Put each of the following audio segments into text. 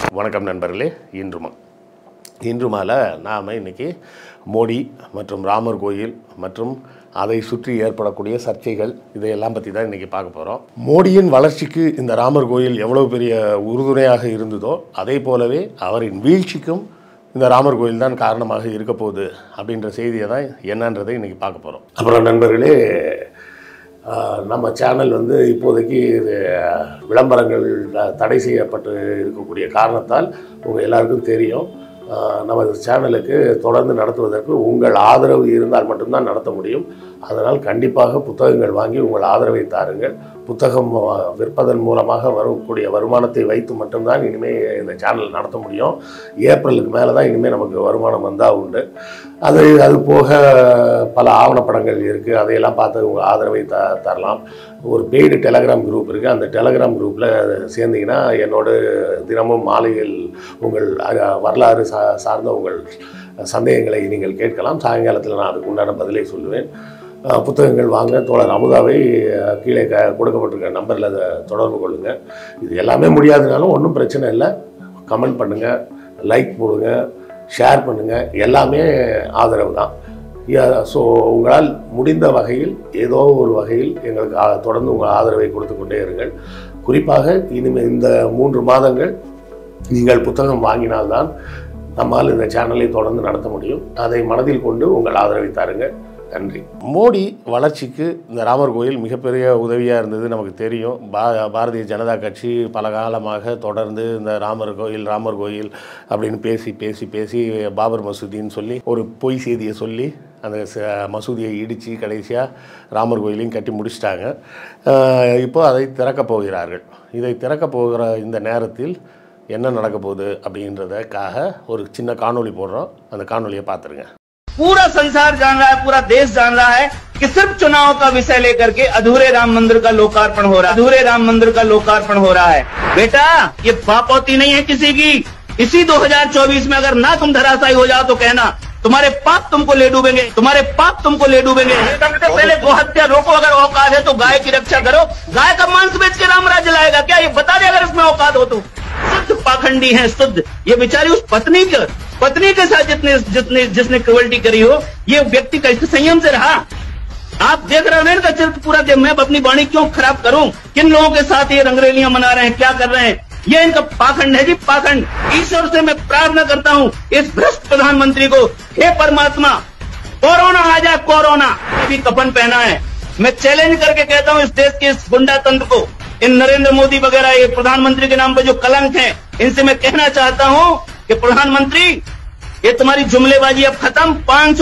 வணக்கம் நண்பர்களே இன்றுமா இன்றுமால நாம் இன்னைக்கு மோடி மற்றும் ராமர் கோயில் மற்றும் அதை சுற்றி ஏற்படக்கூடிய சர்ச்சைகள் இதையெல்லாம் பற்றி தான் இன்றைக்கி பார்க்க போகிறோம் மோடியின் வளர்ச்சிக்கு இந்த ராமர் கோயில் எவ்வளவு பெரிய உறுதுணையாக இருந்ததோ அதே போலவே அவரின் வீழ்ச்சிக்கும் இந்த ராமர் கோயில் தான் காரணமாக இருக்க போகுது அப்படின்ற செய்தியை தான் என்னன்றதை இன்றைக்கி பார்க்க போகிறோம் அப்புறம் நண்பர்களே ஆஹ் நம்ம சேனல் வந்து இப்போதைக்கு இது விளம்பரங்கள் த- தடை செய்யப்பட்டு இருக்கக்கூடிய காரணத்தால் உங்கள் எல்லாருக்கும் தெரியும் ஆஹ் நமது சேனலுக்கு தொடர்ந்து நடத்துவதற்கு உங்கள் ஆதரவு இருந்தால் மட்டும்தான் நடத்த முடியும் அதனால் கண்டிப்பாக புத்தகங்கள் வாங்கி உங்கள் ஆதரவை தாருங்கள் புத்தகம் ஆஹ், விற்பதன் மூலமாக வரக்கூடிய வருமானத்தை வைத்து மட்டும்தான் இனிமேல் இந்த சேனல் நடத்த முடியும் ஏப்ரலுக்கு மேலே தான் இனிமேல் நமக்கு வருமானம் வந்தால் உண்டு அது அது போக பல ஆவணப்படங்கள் இருக்குது அதையெல்லாம் பார்த்து உங்கள் ஆதரவை த தரலாம் ஒரு பெய்டு டெலகிராம் குரூப் இருக்குது அந்த டெலகிராம் குரூப்பில் சேர்ந்தீங்கன்னா என்னோடு தினமும் மாலையில் உங்கள் அ- வரலாறு சா சார்ந்த உங்கள் சந்தேகங்களை நீங்கள் கேட்கலாம் சாயங்காலத்தில் நான் அதுக்கு உண்டான பதிலை சொல்லுவேன் அஹ், புத்தகங்கள் வாங்க தோழர் அமுதாவை அஹ், கீழே க கொடுக்கப்பட்டிருக்க நம்பரில் அதை தொடர்பு கொள்ளுங்கள் இது எல்லாமே முடியாதுனாலும் ஒன்றும் பிரச்சனை இல்லை கமெண்ட் பண்ணுங்கள் லைக் போடுங்க ஷேர் பண்ணுங்கள் எல்லாமே ஆதரவு தான் ஸோ உங்களால் முடிந்த வகையில் ஏதோ ஒரு வகையில் எங்களுக்கு ஆ- தொடர்ந்து உங்கள் ஆதரவை கொடுத்து கொண்டே இருங்கள் குறிப்பாக இனிமேல் இந்த மூன்று மாதங்கள் நீங்கள் புத்தகம் வாங்கினால்தான் நம்மால் இந்த சேனலை தொடர்ந்து நடத்த முடியும் அதை மனதில் கொண்டு உங்கள் ஆதரவை தாருங்கள் நன்றி மோடி வளர்ச்சிக்கு இந்த ராமர் கோயில் மிகப்பெரிய உதவியாக இருந்தது நமக்கு தெரியும் பா பாரதிய ஜனதா கட்சி பல காலமாக தொடர்ந்து இந்த ராமர் கோயில் ராமர் கோயில் அப்படின்னு பேசி பேசி பேசி பாபர் மசூதின்னு சொல்லி ஒரு பொய் செய்தியை சொல்லி அந்த ச- மசூதியை இடித்து கடைசியாக ராமர் கோயிலையும் கட்டி முடிச்சிட்டாங்க அஹ் இப்போ அதை திறக்கப் போகிறார்கள் இதை திறக்கப் போகிற இந்த நேரத்தில் என்ன நடக்க போகுது அப்படின்றதுக்காக ஒரு சின்ன காணொளி போடுறோம் அந்த காணொளியை பார்த்துருங்க पूरा संसार जान रहा है पूरा देश जान रहा है कि सिर्फ चुनाव का विषय लेकर के अधूरे राम मंदिर का लोकार्पण हो रहा है अधूरे राम मंदिर का लोकार्पण हो रहा है बेटा ये पापौती नहीं है किसी की इसी 2024 में अगर ना तुम धराशायी हो जाओ तो कहना तुम्हारे पाप तुमको ले डूबेंगे तुम्हारे पाप तुमको ले डूबेंगे सबसे पहले गौ हत्या रोको अगर औकात है तो गाय की रक्षा करो गाय का मांस बेच के राम राज्य लाएगा क्या ये बता दे अगर इसमें औकात हो तो शुद्ध पाखंडी है शुद्ध ये बेचारी उस पत्नी के पत्नी के साथ जितने जितने जिसने क्रुअल्टी करी हो ये व्यक्ति कैसे संयम से रहा आप देख रहे हो ना इनका चरित्र पूरा देख मैं अपनी वाणी क्यों खराब करूं किन लोगों के साथ ये रंगरेलियां मना रहे हैं क्या कर रहे हैं ये इनका पाखंड है जी पाखंड ईश्वर से मैं प्रार्थना करता हूं इस भ्रष्ट प्रधानमंत्री को हे परमात्मा कोरोना आ जाए कोरोना ये भी कफन पहना है मैं चैलेंज करके कहता हूं इस देश के इस गुंडा तंत्र को इन नरेंद्र मोदी वगैरह ये प्रधानमंत्री के नाम पर जो कलंक है इनसे मैं कहना चाहता हूं कि प्रधानमंत्री ये तुम्हारी जुमलेबाजी अब खत्म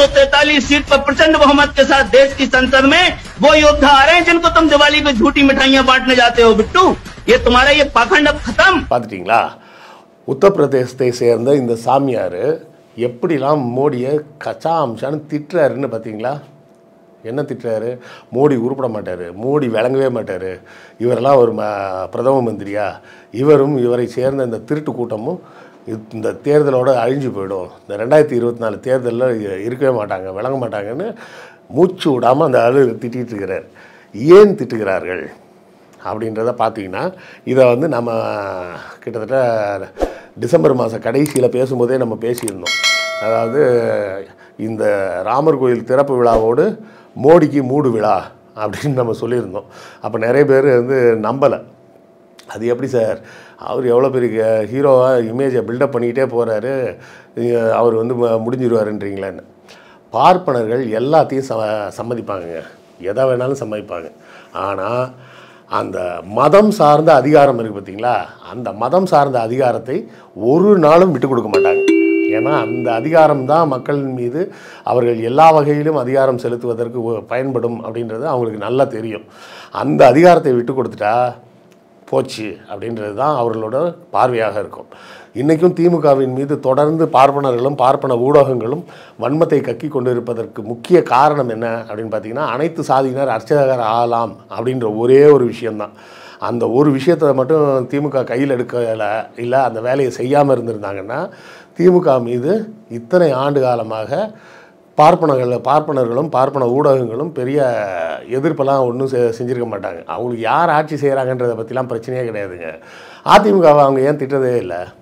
543 सीट पर प्रचंड बहुमत के साथ देश की संसद में वो योद्धा आ रहे हैं जिनको तुम दिवाली पे झूठी मिठाइयां बांटने जाते हो बिट्टू ये तुम्हारा ये पाखंड अब खत्म பார்த்துட்டிங்களா உத்தரப்பிரதேசத்தை சேர்ந்த இந்த சாமியார் எப்படிலாம் மோடியை கச்சா அம்சான்னு திட்டுறாருன்னு பார்த்தீங்களா என்ன திட்டுறாரு மோடி உருப்பட மாட்டார் மோடி விளங்கவே மாட்டார் இவரெல்லாம் ஒரு ம- பிரதம மந்திரியா இவரும் இவரை சேர்ந்த இந்த திருட்டு கூட்டமும் இத்- இந்த தேர்தலோட அழிஞ்சு போயிடும் இந்த ரெண்டாயிரத்தி இருபத்தி நாலு தேர்தலில் இருக்கவே மாட்டாங்க விளங்க மாட்டாங்கன்னு மூச்சு விடாமல் அந்த ஆளு திட்டிகிட்டு இருக்கிறார் ஏன் திட்டுகிறார்கள் அப்படின்றத பார்த்தீங்கன்னா இதை வந்து நம்ம கிட்டத்தட்ட டிசம்பர் மாத கடைசியில் பேசும்போதே நம்ம பேசியிருந்தோம் அதாவது இந்த ராமர் கோயில் திறப்பு விழாவோடு மோடிக்கு மூடு விழா அப்படின்னு நம்ம சொல்லியிருந்தோம் அப்போ நிறைய பேர் வந்து நம்பலை அது எப்படி சார் அவர் எவ்வளோ பெரிய ஹீரோவாக இமேஜை பில்டப் பண்ணிக்கிட்டே போகிறாரு அவர் வந்து ம- முடிஞ்சிருவாருன்றீங்களான்னு பார்ப்பனர்கள் எல்லாத்தையும் ச சம்மதிப்பாங்கங்க எதை வேணாலும் சம்மதிப்பாங்க ஆனால் அந்த மதம் சார்ந்த அதிகாரம் இருக்குது பார்த்தீங்களா அந்த மதம் சார்ந்த அதிகாரத்தை ஒரு நாளும் விட்டு கொடுக்க மாட்டாங்க ஏன்னா அந்த அதிகாரம் தான் மக்களின் மீது அவர்கள் எல்லா வகையிலும் அதிகாரம் செலுத்துவதற்கு உ- பயன்படும் அப்படின்றது அவங்களுக்கு நல்லா தெரியும் அந்த அதிகாரத்தை விட்டு கொடுத்துட்டா போச்சு அப்படின்றது தான் அவர்களோட பார்வையாக இருக்கும் இன்றைக்கும் திமுகவின் மீது தொடர்ந்து பார்ப்பனர்களும் பார்ப்பன ஊடகங்களும் வன்மத்தை கக்கி கொண்டிருப்பதற்கு முக்கிய காரணம் என்ன அப்படின்னு பார்த்தீங்கன்னா அனைத்து சாதியினர் அர்ச்சகர் ஆகலாம் அப்படின்ற ஒரே ஒரு விஷயம்தான் அந்த ஒரு விஷயத்தை மட்டும் திமுக கையில் எடுக்கலை இல்லை அந்த வேலையை செய்யாமல் இருந்திருந்தாங்கன்னா திமுக மீது இத்தனை ஆண்டு காலமாக பார்ப்பனர்கள் பார்ப்பனர்களும் பார்ப்பன ஊடகங்களும் பெரிய எதிர்ப்பெல்லாம் ஒன்றும் செ செஞ்சிருக்க மாட்டாங்க அவங்களுக்கு யார் ஆட்சி செய்கிறாங்கன்றதை பற்றிலாம் பிரச்சனையே கிடையாதுங்க அதிமுகவை அவங்க ஏன் திட்டதே இல்லை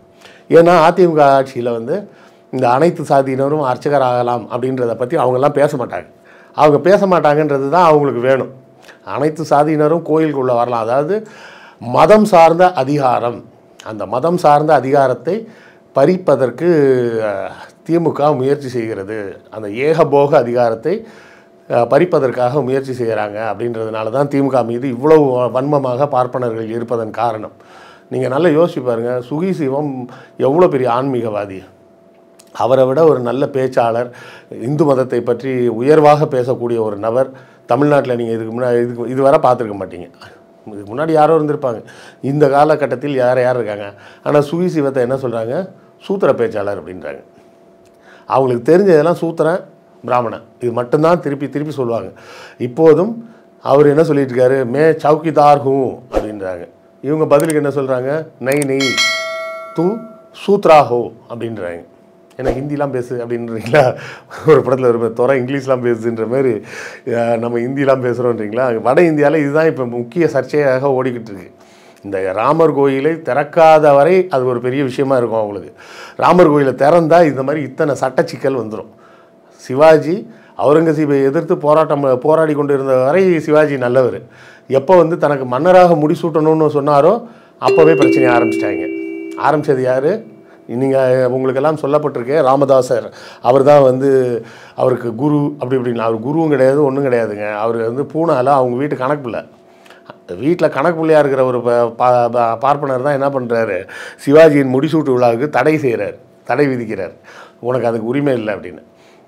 ஏன்னா அதிமுக ஆட்சியில் வந்து இந்த அனைத்து சாதியினரும் அர்ச்சகர் ஆகலாம் அப்படின்றத பற்றி அவங்கெல்லாம் பேச மாட்டாங்க அவங்க பேச மாட்டாங்கன்றது தான் அவங்களுக்கு வேணும் அனைத்து சாதியினரும் கோயிலுக்குள்ளே வரலாம் அதாவது மதம் சார்ந்த அதிகாரம் அந்த மதம் சார்ந்த அதிகாரத்தை பறிப்பதற்கு அஹ், திமுக முயற்சி செய்கிறது அந்த ஏகபோக அதிகாரத்தை அஹ், பறிப்பதற்காக முயற்சி செய்கிறாங்க அப்படின்றதுனால தான் திமுக மீது இவ்வளவு வன்மமாக பார்ப்பனர்கள் இருப்பதன் காரணம் நீங்கள் நல்லா யோசிச்சு பாருங்க சுகி சிவம் எவ்வளோ பெரிய ஆன்மீகவாதி அவரை விட ஒரு நல்ல பேச்சாளர் இந்து மதத்தை பற்றி உயர்வாக பேசக்கூடிய ஒரு நபர் தமிழ்நாட்டில் நீங்கள் இதுக்கு முன்னாடி இதுக்கு இதுவரை பார்த்துருக்க மாட்டீங்க இதுக்கு முன்னாடி யாரோ இருந்திருப்பாங்க இந்த காலகட்டத்தில் யார் யார் இருக்காங்க ஆனால் சுகி சிவத்தை என்ன சொல்கிறாங்க சூத்திர பேச்சாளர் அப்படின்றாங்க அவங்களுக்கு தெரிஞ்சதெல்லாம் சூத்திரன் பிராமணன் இது மட்டும்தான் திருப்பி திருப்பி சொல்லுவாங்க இப்போதும் அவர் என்ன சொல்லிட்டு இருக்காரு மே சவுக்கிதார் ஹூ அப்படின்றாங்க இவங்க பதிலுக்கு என்ன சொல்கிறாங்க நெய் நெய் தூ சூத்ரா ஹோ அப்படின்றாங்க ஏன்னா ஹிந்திலாம் பேசு அப்படின்றீங்களா ஒரு படத்தில் ஒரு துறை இங்கிலீஷ்லாம் பேசுன்ற மாதிரி அஹ், நம்ம ஹிந்திலாம் பேசுகிறோன்றீங்களா வட இந்தியாவில் இதுதான் இப்போ முக்கிய சர்ச்சையாக ஓடிக்கிட்டு இருக்கு இந்த ராமர் கோயிலை திறக்காத வரை அது ஒரு பெரிய விஷயமா இருக்கும் அவங்களுக்கு ராமர் கோயிலை திறந்தா இந்த மாதிரி இத்தனை சட்ட சிக்கல் வந்துடும் சிவாஜி அவுரங்கசீபை எதிர்த்து போராட்டம் போராடி கொண்டு இருந்த வரை சிவாஜி நல்லவர் எப்போ வந்து தனக்கு மன்னராக முடிசூட்டணும்னு சொன்னாரோ அப்போவே பிரச்சனையை ஆரம்பிச்சிட்டாங்க ஆரம்பிச்சது யார் நீங்கள் உங்களுக்கெல்லாம் சொல்லப்பட்டிருக்கே ராமதாசர் அவர் தான் வந்து அவருக்கு குரு அப்படி இப்படின்னு அவர் குருவும் கிடையாது ஒன்றும் கிடையாதுங்க அவர் வந்து பூனால அவங்க வீட்டு கணக்கு பிள்ளை வீட்டில் கணக்கு பிள்ளையா இருக்கிற ஒரு ப- பா- பா- பார்ப்பனர் தான் என்ன பண்ணுறாரு சிவாஜியின் முடிசூட்டு விழாவுக்கு தடை செய்கிறார் தடை விதிக்கிறார் உனக்கு அதுக்கு உரிமை இல்லை அப்படின்னு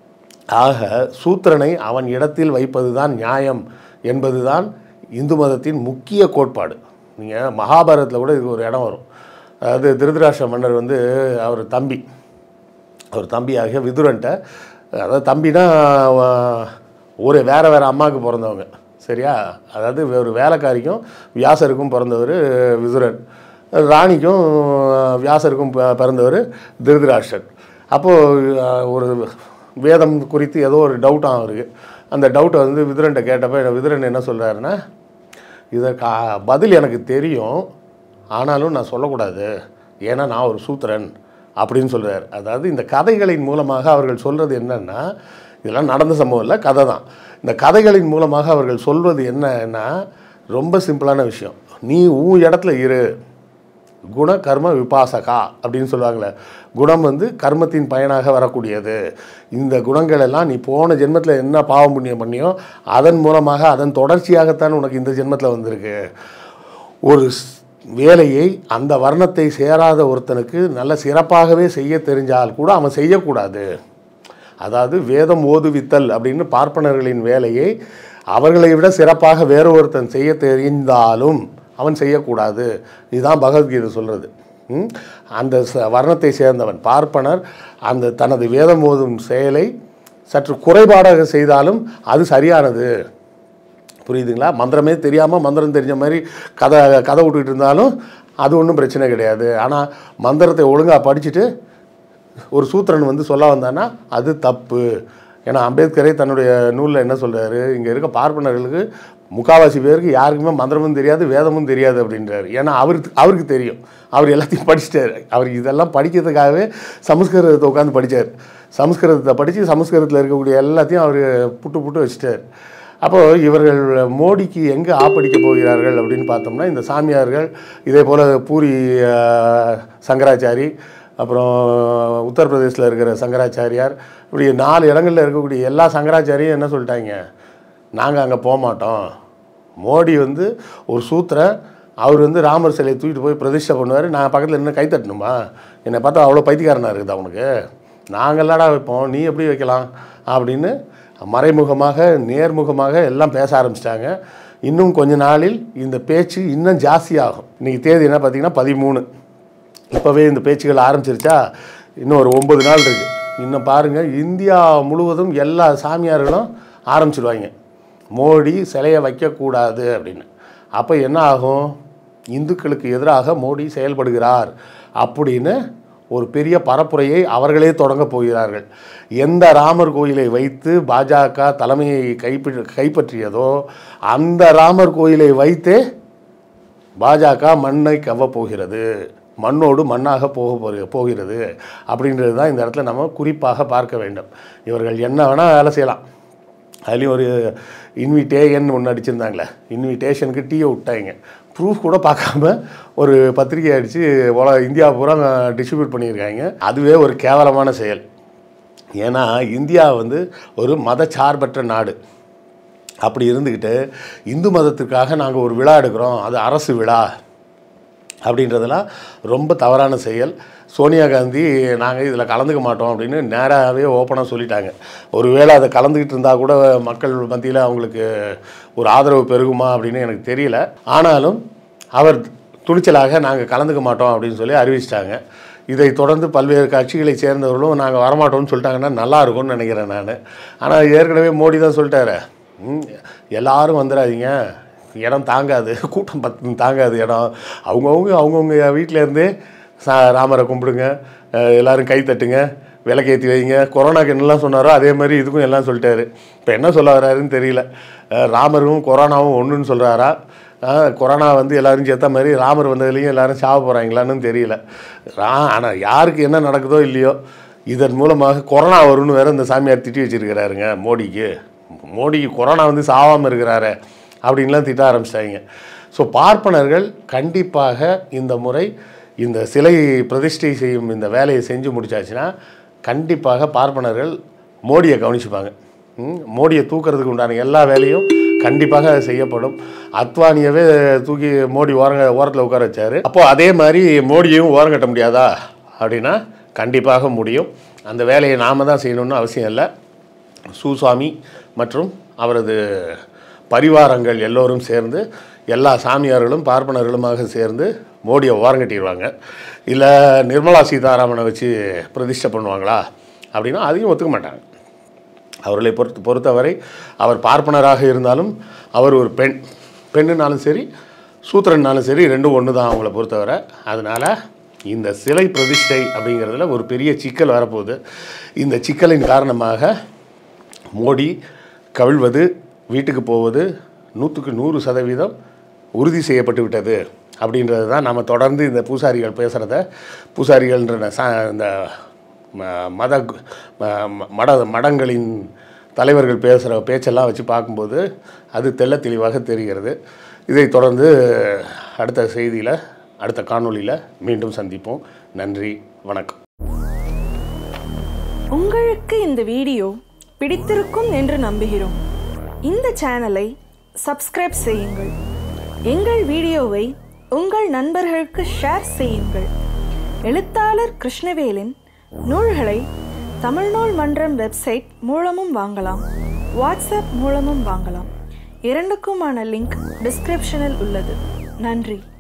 ஆக சூத்திரனை அவன் இடத்தில் வைப்பது தான் நியாயம் என்பது தான் இந்து மதத்தின் முக்கிய கோட்பாடு நீங்கள் மகாபாரதத்தில் கூட இதுக்கு ஒரு இடம் வரும் அதாவது திருதராஷ்டிர மன்னர் வந்து அவர் தம்பி அவர் தம்பியாக விதுரன்ட்ட அதாவது தம்பினா அவன் ஒரு வேற வேற அம்மாவுக்கு பிறந்தவங்க சரியா அதாவது ஒரு வேலைக்காரிக்கும் வியாசருக்கும் பிறந்தவர் விதுரன் ராணிக்கும் வியாசருக்கும் பி- பிறந்தவர் திருதராஷ்டிரன் அப்போது ஒரு வேதம் குறித்து ஏதோ ஒரு டவுட் அவருக்கு அந்த டவுட்டை வந்து விதுரன்ட்ட கேட்டப்ப விதுரன் என்ன சொல்கிறாருன்னா இதற்கு பதில் எனக்கு தெரியும் ஆனாலும் நான் சொல்லக்கூடாது ஏன்னா நான் ஒரு சூத்திரன் அப்படின்னு சொல்கிறார் அதாவது இந்த கதைகளின் மூலமாக அவர்கள் சொல்கிறது என்னன்னா இதெல்லாம் நடந்த சம்பவம் இல்லை கதை தான் இந்த கதைகளின் மூலமாக அவர்கள் சொல்வது என்னன்னா ரொம்ப சிம்பிளான விஷயம் நீ உன் இடத்துல இரு குண கர்ம விபாசகா அப்படின்னு சொல்லுவாங்களே குணம் வந்து கர்மத்தின் பயனாக வரக்கூடியது இந்த குணங்கள் எல்லாம் நீ போன ஜென்மத்தில் என்ன பாவம் புண்ணியம் பண்ணியோ அதன் மூலமாக அதன் தொடர்ச்சியாகத்தான் உனக்கு இந்த ஜென்மத்தில் வந்திருக்கு ஒரு ஸ்- வேலையை அந்த வர்ணத்தை சேராத ஒருத்தனுக்கு நல்ல சிறப்பாகவே செய்ய தெரிஞ்சால் கூட அவன் செய்யக்கூடாது அதாவது வேதம் ஓதுவித்தல் அப்படின்னு பார்ப்பனர்களின் வேலையை அவர்களை விட சிறப்பாக வேறு ஒருத்தன் செய்ய தெரிந்தாலும் அவன் செய்யக்கூடாது இதுதான் பகவத்கீதை சொல்கிறது ம்? அந்த ச- வர்ணத்தை சேர்ந்தவன் பார்ப்பனர் அந்த தனது வேதம் ஓதும் செயலை சற்று குறைபாடாக செய்தாலும் அது சரியானது புரியுதுங்களா மந்திரமே தெரியாமல் மந்திரம் தெரிஞ்ச மாதிரி கதை கதை விட்டுக்கிட்டு இருந்தாலும் அது ஒன்றும் பிரச்சனை கிடையாது ஆனால் மந்திரத்தை ஒழுங்காக படிச்சுட்டு ஒரு சூத்திரன் வந்து சொல்ல வந்தான்னா அது தப்பு ஏன்னா அம்பேத்கரே தன்னுடைய நூலில் என்ன சொல்றாரு இங்கே இருக்க பார்ப்பனர்களுக்கு முக்காவாசி பேருக்கு யாருக்குமே மந்திரமும் தெரியாது வேதமும் தெரியாது அப்படின்றாரு ஏன்னா அவருக்கு அவருக்கு தெரியும் அவர் எல்லாத்தையும் படிச்சிட்டாரு அவர் இதெல்லாம் படிக்கிறதுக்காகவே சமஸ்கிருதத்தை உட்காந்து படிச்சார் சமஸ்கிருதத்தை படித்து சமஸ்கிருதத்தில் இருக்கக்கூடிய எல்லாத்தையும் அவர் புட்டு புட்டு வச்சுட்டார் அப்போது இவர்கள் மோடிக்கு எங்கே ஆப்படிக்க போகிறார்கள் அப்படின்னு பார்த்தோம்னா இந்த சாமியார்கள் இதே போல் பூரி அஹ், சங்கராச்சாரி அப்புறம் உத்தரப்பிரதேசில் இருக்கிற சங்கராச்சாரியார் இப்படி நாலு இடங்களில் இருக்கக்கூடிய எல்லா சங்கராச்சாரியும் என்ன சொல்லிட்டாங்க நாங்கள் அங்கே போக மாட்டோம் மோடி வந்து ஒரு சூத்திரன் அவர் வந்து ராமர் சிலையை தூக்கிட்டு போய் பிரதிஷ்டை பண்ணுவார் நான் பக்கத்தில் நின்று கை தட்டணுமா என்னை பார்த்தா அவ்வளோ பைத்தியக்காரனாக இருக்குது அவனுக்கு நாங்கள்லாடா வைப்போம் நீ எப்படி வைக்கலாம் அப்படின்னு மறைமுகமாக நேர்முகமாக எல்லாம் பேச ஆரம்பிச்சிட்டாங்க இன்னும் கொஞ்ச நாளில் இந்த பேச்சு இன்னும் ஜாஸ்தியாகும் இன்றைக்கி தேதி என்ன பார்த்தீங்கன்னா பதிமூணு இப்போவே இந்த பேச்சுகள் ஆரம்பிச்சிருச்சா இன்னும் ஒரு ஒம்பது நாள் இருக்குது இன்னும் பாருங்கள் இந்தியா முழுவதும் எல்லா சாமியார்களும் ஆரம்பிச்சிடுவாங்க மோடி சிலையை வைக்கக்கூடாது அப்படின்னு அப்போ என்ன ஆகும் இந்துக்களுக்கு எதிராக மோடி செயல்படுகிறார் அப்படின்னு ஒரு பெரிய பரப்புரையை அவர்களே தொடங்க போகிறார்கள் எந்த ராமர் கோயிலை வைத்து பாஜக தலைமையை கைப்பற்றி கைப்பற்றியதோ அந்த ராமர் கோயிலை வைத்தே பாஜக மண்ணை கவ்வப் போகிறது மண்ணோடு மண்ணாக போக போகிற போகிறது அப்படின்றது தான் இந்த இடத்துல நம்ம குறிப்பாக பார்க்க வேண்டும் இவர்கள் என்ன வேணால் வேலை செய்யலாம் அதுலேயும் ஒரு இன்விடேஷன் ஒன்று அடிச்சிருந்தாங்களே இன்விடேஷனுக்கு டீயை விட்டாங்க ப்ரூஃப் கூட பார்க்காம ஒரு பத்திரிக்கை அடித்து உல இந்தியா பூரா டிஸ்ட்ரிபியூட் பண்ணியிருக்காங்க அதுவே ஒரு கேவலமான செயல் ஏன்னா இந்தியா வந்து ஒரு மதச்சார்பற்ற நாடு அப்படி இருந்துக்கிட்டு இந்து மதத்துக்காக நாங்கள் ஒரு விழா எடுக்கிறோம் அது அரசு விழா அப்படின்றதெல்லாம் ரொம்ப தவறான செயல் சோனியா காந்தி நாங்கள் இதில் கலந்துக்க மாட்டோம் அப்படின்னு நேராகவே ஓப்பனாக சொல்லிட்டாங்க ஒருவேளை அதை கலந்துக்கிட்டு இருந்தால் கூட மக்கள் மத்தியில் அவங்களுக்கு ஒரு ஆதரவு பெருகுமா அப்படின்னு எனக்கு தெரியல ஆனாலும் அவர் துணிச்சலாக நாங்கள் கலந்துக்க மாட்டோம் அப்படின்னு சொல்லி அறிவிச்சிட்டாங்க இதை தொடர்ந்து பல்வேறு கட்சிகளை சேர்ந்தவர்களும் நாங்கள் வரமாட்டோம்னு சொல்லிட்டாங்கன்னா நல்லா இருக்கும்னு நினைக்கிறேன் நான் ஆனால் ஏற்கனவே மோடி தான் சொல்லிட்டாரு ம், எல்லாரும் வந்துடாதீங்க இடம் தாங்காது கூட்டம் பத்து தாங்காது இடம் அவங்கவுங்க அவங்கவுங்க வீட்டில் இருந்தே சா ராமரை கும்பிடுங்க அஹ் எல்லாரும் கை தட்டுங்க விளக்கேற்றி வைங்க கொரோனாக்கு என்னெல்லாம் சொன்னாரோ அதே மாதிரி இதுக்கும் எல்லாம் சொல்லிட்டாரு இப்போ என்ன சொல்ல வர்றாருன்னு தெரியல அஹ் ராமரும் கொரோனாவும் ஒன்றுன்னு சொல்கிறாரா கொரோனா வந்து எல்லாரும் சேர்த்த மாதிரி ராமர் வந்ததுலேயும் எல்லாரும் சாவ போகிறாங்களான்னு தெரியல ரா ஆனால் யாருக்கு என்ன நடக்குதோ இல்லையோ இதன் மூலமாக கொரோனா வரும்னு வேற இந்த சாமியார் திட்டி வச்சிருக்கிறாருங்க மோடிக்கு மோடிக்கு கொரோனா வந்து சாவாமல் இருக்கிறாரு அப்படின்லாம் திட்ட ஆரம்பிச்சிட்டாங்க ஸோ பார்ப்பனர்கள் கண்டிப்பாக இந்த முறை இந்த சிலை பிரதிஷ்டை செய்யும் இந்த வேலையை செஞ்சு முடிச்சாச்சுன்னா கண்டிப்பாக பார்ப்பனர்கள் மோடியை கவனிச்சுப்பாங்க ம், மோடியை தூக்கிறதுக்கு உண்டான எல்லா வேலையும் கண்டிப்பாக செய்யப்படும் அத்வானியவே தூக்கி மோடி ஓரங்க ஓரத்தில் உட்கார வச்சாரு அப்போ அதே மாதிரி மோடியையும் ஓரம் கட்ட முடியாதா அப்படின்னா கண்டிப்பாக முடியும் அந்த வேலையை நாம தான் செய்யணும்னு அவசியம் இல்லை சுசாமி மற்றும் அவரது பரிவாரங்கள் எல்லோரும் சேர்ந்து எல்லா சாமியார்களும் பார்ப்பனர்களுமாக சேர்ந்து மோடியை ஓரங்கட்டிடுவாங்க இல்லை நிர்மலா சீதாராமனை வச்சு பிரதிஷ்டை பண்ணுவாங்களா அப்படின்னா அதையும் ஒத்துக்க மாட்டாங்க அவர்களை பொறுத்து பொறுத்தவரை அவர் பார்ப்பனராக இருந்தாலும் அவர் ஒரு பெண் பெண்ணுனாலும் சரி சூத்திரன்னாலும் சரி ரெண்டும் ஒன்று தான் அவங்கள பொறுத்தவரை அதனால் இந்த சிலை பிரதிஷ்டை அப்படிங்கிறதுல ஒரு பெரிய சிக்கல் வரப்போகுது இந்த சிக்கலின் காரணமாக மோடி கவிழ்வது வீட்டுக்கு போவது நூற்றுக்கு நூறு சதவீதம் உறுதி செய்யப்பட்டு விட்டது அப்படின்றது தான் நம்ம தொடர்ந்து இந்த பூசாரிகள் பேசுகிறத பூசாரிகள்ன்ற ச இந்த ம- மத ம- மட மடங்களின் தலைவர்கள் பேசுகிற பேச்செல்லாம் வச்சு பார்க்கும்போது அது தெள்ளத் தெளிவாக தெரிகிறது இதை தொடர்ந்து அடுத்த செய்தியில் அடுத்த காணொளியில் மீண்டும் சந்திப்போம் நன்றி வணக்கம் உங்களுக்கு இந்த வீடியோ பிடித்திருக்கும் என்று நம்புகிறோம் இந்த சேனலை சப்ஸ்கிரைப் செய்யுங்கள் எங்கள் வீடியோவை உங்கள் நண்பர்களுக்கு ஷேர் செய்யுங்கள் எழுத்தாளர் கிருஷ்ணவேலின் நூல்களை தமிழ்நூல் மன்றம் வெப்சைட் மூலமும் வாங்கலாம் வாட்ஸ்அப் மூலமும் வாங்கலாம் இரண்டுக்குமான லிங்க் டிஸ்கிரிப்ஷனில் உள்ளது நன்றி